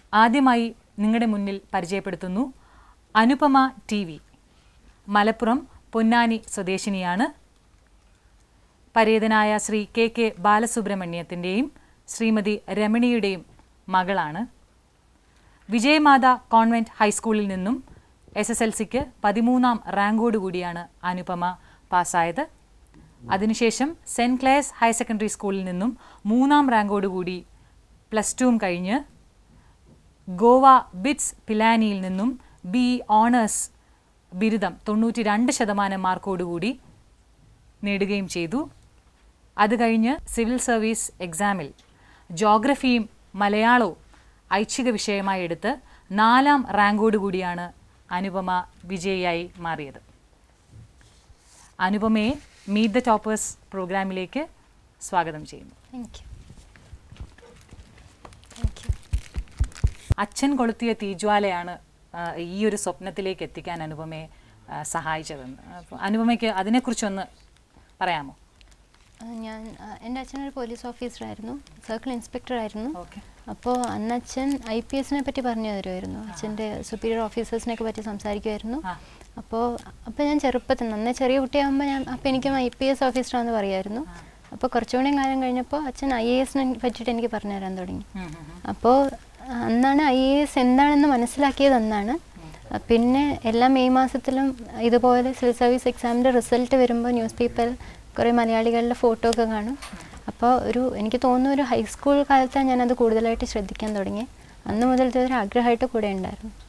ആദ്യമായി നിങ്ങളുടെ മുന്നിൽ പരിചയപ്പെടുത്തുന്നു അനുപമ ടി വി മലപ്പുറം പൊന്നാനി സ്വദേശിനിയാണ് പരേതനായ ശ്രീ കെ കെ ബാലസുബ്രഹ്മണ്യത്തിൻ്റെയും ശ്രീമതി രമണിയുടെയും മകളാണ് വിജയമാത കോൺവെന്റ് ഹൈസ്കൂളിൽ നിന്നും എസ് എസ് എൽ സിക്ക് പതിമൂന്നാം റാങ്കോടുകൂടിയാണ് അനുപമ പാസ്സായത് അതിനുശേഷം സെൻറ് ക്ലേഴ്സ് ഹയർ സെക്കൻഡറി സ്കൂളിൽ നിന്നും മൂന്നാം റാങ്കോടുകൂടി പ്ലസ് ടുവും കഴിഞ്ഞ് ഗോവ ബിറ്റ്സ് പിലാനിയിൽ നിന്നും ബി ഓണേഴ്സ് ബിരുദം തൊണ്ണൂറ്റി രണ്ട് ശതമാനം മാർക്കോടുകൂടി നേടുകയും ചെയ്തു അത് കഴിഞ്ഞ് സിവിൽ സർവീസ് എക്സാമിൽ ജോഗ്രഫിയും മലയാളവും ഐച്ഛിക വിഷയമായി എടുത്ത് നാലാം റാങ്കോടുകൂടിയാണ് അനുപമ വിജയിയായി മാറിയത് അനുപമയെ മീറ്റ് ദ ടോപ്പേഴ്സ് പ്രോഗ്രാമിലേക്ക് സ്വാഗതം ചെയ്യുന്നു താങ്ക് യു താങ്ക് യു അച്ഛൻ കൊളുത്തിയ തീജ്വാലയാണ് ആ, ഈ ഒരു സ്വപ്നത്തിലേക്ക് എത്തിക്കാൻ അനുപമയെ ആ, സഹായിച്ചതെന്ന് അപ്പോൾ അനുപമയ്ക്ക് അതിനെക്കുറിച്ചൊന്ന് പറയാമോ ഞാൻ ആ, എൻ്റെ അച്ഛനൊരു പോലീസ് ഓഫീസറായിരുന്നു സർക്കിൾ ഇൻസ്പെക്ടർ ആയിരുന്നു ഓക്കെ അപ്പോൾ അന്ന് അച്ഛൻ ഐ പി എസിനെ പറ്റി പറഞ്ഞു തരുമായിരുന്നു അച്ഛൻ്റെ സുപ്പീരിയർ ഓഫീസേഴ്സിനെയൊക്കെ പറ്റി സംസാരിക്കുമായിരുന്നു ആ. അപ്പോൾ അപ്പോൾ ഞാൻ ചെറുപ്പത്തിൽ നന്നേ ചെറിയ കുട്ടിയാകുമ്പോൾ ഞാൻ അപ്പോൾ എനിക്കും ഐ പി എസ് ഓഫീസറാണെന്ന് പറയുമായിരുന്നു അപ്പോൾ കുറച്ചുകൂടി കാലം കഴിഞ്ഞപ്പോൾ അച്ഛൻ ഐ എ എസിനെ പറ്റിയിട്ട് എനിക്ക് പറഞ്ഞു തരാൻ തുടങ്ങി അപ്പോൾ അന്നാണ് ഐ എ എസ് എന്താണെന്ന് മനസ്സിലാക്കിയത് അന്നാണ് അഹ് പിന്നെ എല്ലാ മെയ് മാസത്തിലും ഇതുപോലെ സിവിൽ സർവീസ് എക്സാമിൻ്റെ റിസൾട്ട് വരുമ്പോൾ ന്യൂസ് പേപ്പറിൽ കുറേ മലയാളികളുടെ ഫോട്ടോ ഒക്കെ കാണും അപ്പോൾ ഒരു എനിക്ക് തോന്നുന്നു ഒരു ഹൈസ്കൂൾ കാലത്താണ് ഞാനത് കൂടുതലായിട്ട് ശ്രദ്ധിക്കാൻ തുടങ്ങി അന്ന് മുതലത്തെ ഒരു ആഗ്രഹമായിട്ട് കൂടെ ഉണ്ടായിരുന്നു